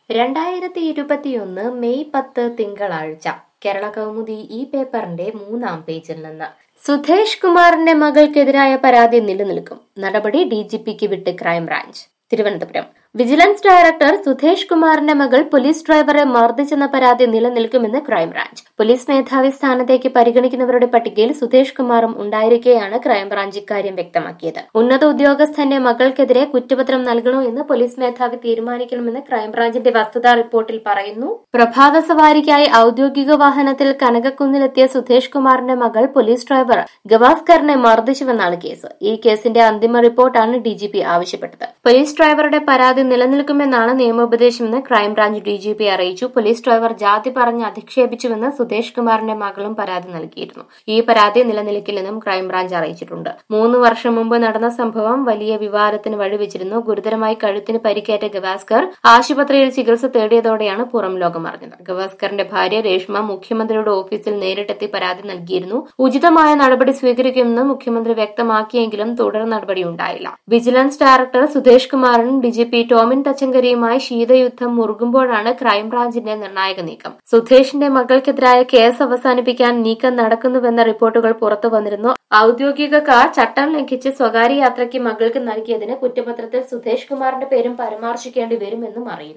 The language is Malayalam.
രണ്ടായിരത്തി ഇരുപത്തിയൊന്ന് മെയ് പത്ത് തിങ്കളാഴ്ച കേരള കൗമുദി ഈ പേപ്പറിന്റെ മൂന്നാം പേജിൽ നിന്ന് സുധേഷ് കുമാറിന്റെ മകൾക്കെതിരായ പരാതി നിലനിൽക്കും നടപടി ഡി ജി പിക്ക് വിട്ട് crime branch Thiruvananthapuram vigilance director Sudhesh കുമാറിന്റെ മകൾ പോലീസ് ഡ്രൈവറെ മർദ്ദിച്ചെന്ന പരാതി നിലനിൽക്കുമെന്ന് ക്രൈംബ്രാഞ്ച് പോലീസ് മേധാവി സ്ഥാനത്തേക്ക് പരിഗണിക്കുന്നവരുടെ പട്ടികയിൽ സുധേഷ് കുമാറും ഉണ്ടായിരിക്കെയാണ് ക്രൈംബ്രാഞ്ച് ഇക്കാര്യം വ്യക്തമാക്കിയത് ഉന്നത ഉദ്യോഗസ്ഥന്റെ മകൾക്കെതിരെ കുറ്റപത്രം നൽകണോ എന്ന് പോലീസ് മേധാവി തീരുമാനിക്കണമെന്ന് ക്രൈംബ്രാഞ്ചിന്റെ വസ്തുതാ റിപ്പോർട്ടിൽ പറയുന്നു പ്രഭാത സവാരിക്കായി ഔദ്യോഗിക വാഹനത്തിൽ കനകക്കുന്നിലെത്തിയ സുധേഷ് കുമാറിന്റെ മകൾ പോലീസ് ഡ്രൈവർ ഗവാസ്കറിനെ മർദ്ദിച്ചുവെന്നാണ് കേസ് ഈ കേസിന്റെ അന്തിമ റിപ്പോർട്ടാണ് ഡിജിപി ആവശ്യപ്പെട്ടത് പോലീസ് ഡ്രൈവറുടെ പരാതി നിലനിൽക്കുമെന്നാണ് നിയമോപദേശമെന്ന് ക്രൈംബ്രാഞ്ച് ഡിജിപി അറിയിച്ചു പോലീസ് ഡ്രൈവർ ജാതി പറഞ്ഞ് അധിക്ഷേപിച്ചുവെന്ന് സുധേഷ് കുമാറിന്റെ മകളും പരാതി നൽകിയിരുന്നു ഈ പരാതി നിലനിൽക്കില്ലെന്നും ക്രൈംബ്രാഞ്ച് അറിയിച്ചിട്ടുണ്ട് മൂന്ന് വർഷം മുമ്പ് നടന്ന സംഭവം വലിയ വിവാദത്തിന് വഴിവെച്ചിരുന്നു ഗുരുതരമായി കഴുത്തിന് പരിക്കേറ്റ ഗവാസ്കർ ആശുപത്രിയിൽ ചികിത്സ തേടിയതോടെയാണ് പുറം ലോകം അറിഞ്ഞത് ഗവാസ്കറിന്റെ ഭാര്യ രേഷ്മ മുഖ്യമന്ത്രിയുടെ ഓഫീസിൽ നേരിട്ടെത്തി പരാതി നൽകിയിരുന്നു ഉചിതമായ നടപടി സ്വീകരിക്കുമെന്ന് മുഖ്യമന്ത്രി വ്യക്തമാക്കിയെങ്കിലും തുടർ നടപടിയുണ്ടായില്ല വിജിലൻസ് ഡയറക്ടർ സുധേഷ് കുമാറിനും ഡിജിപി ടോമിൻ തച്ചങ്കരിയുമായി ശീതയുദ്ധം മുറുകുമ്പോഴാണ് ക്രൈംബ്രാഞ്ചിന്റെ നിർണായക നീക്കം സുധേഷിന്റെ മകൾക്കെതിരായ കേസ് അവസാനിപ്പിക്കാൻ നീക്കം നടക്കുന്നുവെന്ന റിപ്പോർട്ടുകൾ പുറത്തു വന്നിരുന്നു ഔദ്യോഗിക കാർ ചട്ടം ലംഘിച്ച് സ്വകാര്യ യാത്രയ്ക്ക് മകൾക്ക് നൽകിയതിന് കുറ്റപത്രത്തിൽ സുധേഷ് കുമാറിന്റെ പേരും പരാമർശിക്കേണ്ടി വരുമെന്നും അറിയുന്നു